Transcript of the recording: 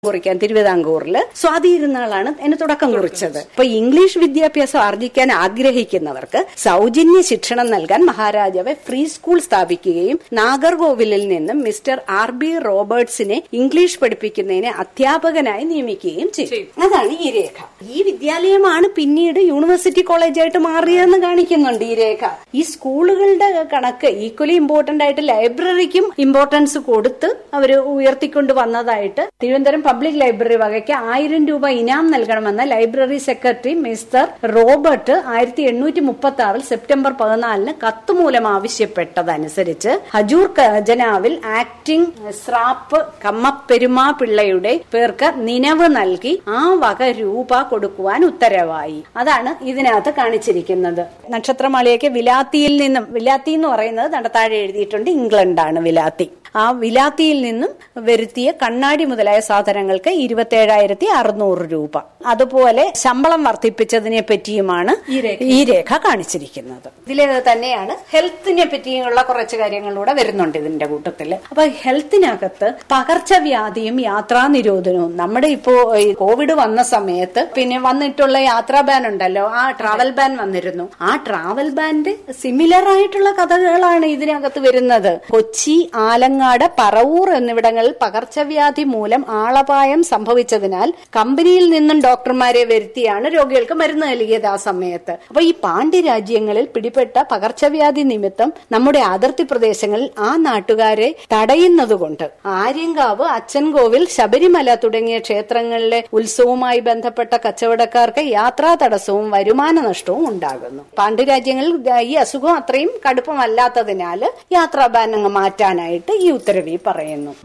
കുറിക്കാൻ തിരുവിതാംകൂറിൽ സ്വാതി ഇരുന്നാളാണ് അതിന് തുടക്കം കുറിച്ചത് അപ്പൊ ഇംഗ്ലീഷ് വിദ്യാഭ്യാസം ആർജിക്കാൻ ആഗ്രഹിക്കുന്നവർക്ക് സൗജന്യ ശിക്ഷണം നൽകാൻ മഹാരാജാവ് ഫ്രീ സ്കൂൾ സ്ഥാപിക്കുകയും നാഗർകോവിലിൽ നിന്നും മിസ്റ്റർ ആർ ബി റോബർട്സിനെ ഇംഗ്ലീഷ് പഠിപ്പിക്കുന്നതിന് അധ്യാപകനായി നിയമിക്കുകയും ചെയ്തു അതാണ് ഈ രേഖ ഈ വിദ്യാലയമാണ് പിന്നീട് യൂണിവേഴ്സിറ്റി കോളേജായിട്ട് മാറിയതെന്ന് കാണിക്കുന്നുണ്ട് ഈ രേഖ ഈ സ്കൂളുകളുടെ കണക്ക് ഈക്വലി ഇമ്പോർട്ടന്റ് ആയിട്ട് ലൈബ്രറിക്കും ഇമ്പോർട്ടൻസ് കൊടുത്ത് അവർ ഉയർത്തിക്കൊണ്ട് വന്നതായിട്ട് തിരുവനന്തപുരം പബ്ലിക് ലൈബ്രറി വകയ്ക്ക് ആയിരം രൂപ ഇനാം നൽകണമെന്ന ലൈബ്രറി സെക്രട്ടറി മിസ്റ്റർ റോബർട്ട് ആയിരത്തി എണ്ണൂറ്റി മുപ്പത്തി ആറിൽ സെപ്റ്റംബർ പതിനാലിന് കത്ത് മൂലം ആവശ്യപ്പെട്ടതനുസരിച്ച് ഹജൂർ ഖജനാവിൽ ആക്ടിംഗ് സ്രാപ്പ് കമ്മപ്പെരുമാ പിള്ളയുടെ പേർക്ക് നിലവ് നൽകി ആ വക രൂപ കൊടുക്കുവാൻ ഉത്തരവായി അതാണ് ഇതിനകത്ത് കാണിച്ചിരിക്കുന്നത് നക്ഷത്രമാളിയൊക്കെ വിലാത്തിയിൽ നിന്നും വിലാത്തി എന്ന് പറയുന്നത് നടത്താഴെ എഴുതിയിട്ടുണ്ട് ഇംഗ്ലണ്ടാണ് വിലാത്തി ആ വിലാത്തിയിൽ നിന്നും വരുത്തിയ കണ്ണാടി മുതലായ സാധനങ്ങൾക്ക് ഇരുപത്തേഴായിരത്തി അറുന്നൂറ് രൂപ അതുപോലെ ശമ്പളം വർദ്ധിപ്പിച്ചതിനെ പറ്റിയുമാണ് ഈ രേഖ കാണിച്ചിരിക്കുന്നത് ഇതിൽ തന്നെയാണ് ഹെൽത്തിനെ പറ്റിയുള്ള കുറച്ച് കാര്യങ്ങളിലൂടെ വരുന്നുണ്ട് ഇതിന്റെ കൂട്ടത്തിൽ അപ്പൊ ഹെൽത്തിനകത്ത് പകർച്ചവ്യാധിയും യാത്രാ നിരോധനവും നമ്മുടെ ഇപ്പോ ഈ കോവിഡ് വന്ന സമയത്ത് പിന്നെ വന്നിട്ടുള്ള യാത്രാ ബാൻ ഉണ്ടല്ലോ ആ ട്രാവൽ ബാൻ വന്നിരുന്നു ആ ട്രാവൽ ബാൻഡ് സിമിലർ ആയിട്ടുള്ള കഥകളാണ് ഇതിനകത്ത് വരുന്നത് കൊച്ചി ആലങ്ങാട് പറവൂർ എന്നിവിടങ്ങളിൽ പകർച്ചവ്യാധി മൂലം ആളപായം സംഭവിച്ചതിനാൽ കമ്പനിയിൽ നിന്നും ഡോക്ടർമാരെ വരുത്തിയാണ് രോഗികൾക്ക് മരുന്ന് നൽകിയത് ആ സമയത്ത് അപ്പൊ ഈ പാണ്ഡ്യ രാജ്യങ്ങളിൽ പിടിപെട്ട പകർച്ചവ്യാധി നിമിത്തം നമ്മുടെ അതിർത്തി പ്രദേശങ്ങളിൽ ആ നാട്ടുകാരെ തടയുന്നതുകൊണ്ട് ആര്യങ്കാവ് അച്ചൻകോവിൽ ശബരിമല തുടങ്ങിയ ക്ഷേത്രങ്ങളിലെ ഉത്സവവുമായി ബന്ധപ്പെട്ട കച്ചവടക്കാർക്ക് യാത്രാ തടസ്സവും വരുമാന നഷ്ടവും ഉണ്ടാകുന്നു പാണ്ഡ്യരാജ്യങ്ങളിൽ ഈ അസുഖം അത്രയും കടുപ്പമല്ലാത്തതിനാൽ യാത്രാ ബാൻ അങ്ങ് മാറ്റാനായിട്ട് ഈ ഉത്തരവിൽ പറയുന്നു